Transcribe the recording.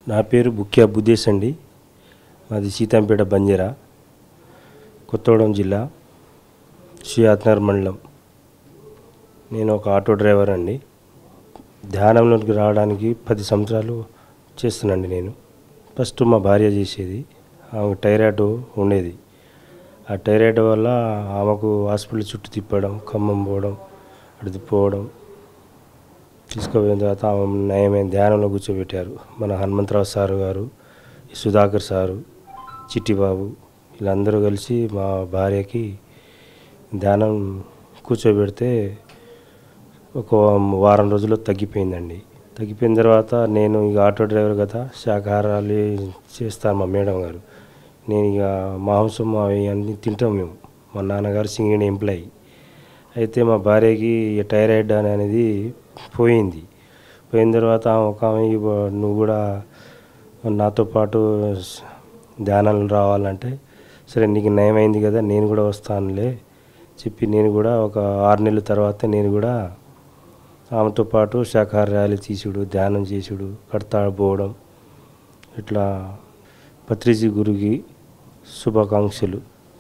నా పేరు బుక్యా బుద్దేశ్ అండి మాది సీతంపేట బంజారా కొత్తగూడెం జిల్లా శ్రీఆత్నగర్ మండలం నేను ఒక ఆటో డ్రైవర్ అండి ధ్యానంలోకి రావడానికి పది సంవత్సరాలు చేస్తున్నాండి నేను ఫస్ట్ మా భార్య చేసేది ఆమె టైరాయిడ్ ఉండేది ఆ టైరాయిడ్ వల్ల ఆమెకు హాస్పిటల్ చుట్టూ తిప్పడం ఖమ్మం పోవడం అటు పోవడం తీసుకుపోయిన తర్వాత ఆమె నయమైన ధ్యానంలో కూర్చోబెట్టారు మన హనుమంతరావు సారు గారు సుధాకర్ సారు చిట్టిబాబు వీళ్ళందరూ కలిసి మా భార్యకి ధ్యానం కూర్చోబెడితే ఒక వారం రోజుల్లో తగ్గిపోయిందండి తగ్గిపోయిన తర్వాత నేను ఇక ఆటో డ్రైవర్ కదా శాకాహారాలు చేస్తాను మా మేడం గారు నేను ఇక మాంసం అవి అన్నీ తింటాం మేము మా నాన్నగారు సింగిడి ఎంప్లాయీ అయితే మా భార్యకి ఈ థైరాయిడ్ అని అనేది పోయింది పోయిన తర్వాత ఆమె ఒక ఆమె ఇవ్వ- నువ్వు కూడా నాతో పాటు స్- ధ్యానాలు రావాలంటే సరే నీకు నయమైంది కదా నేను కూడా వస్తానులే చెప్పి నేను కూడా ఒక ఆరు నెలల తర్వాత నేను కూడా ఆమెతో పాటు శాకాహార ర్యాలీ తీసుడు ధ్యానం చేసుడు కడతాడు పోవడం ఇట్లా పత్రిజీ గురుకి శుభాకాంక్షలు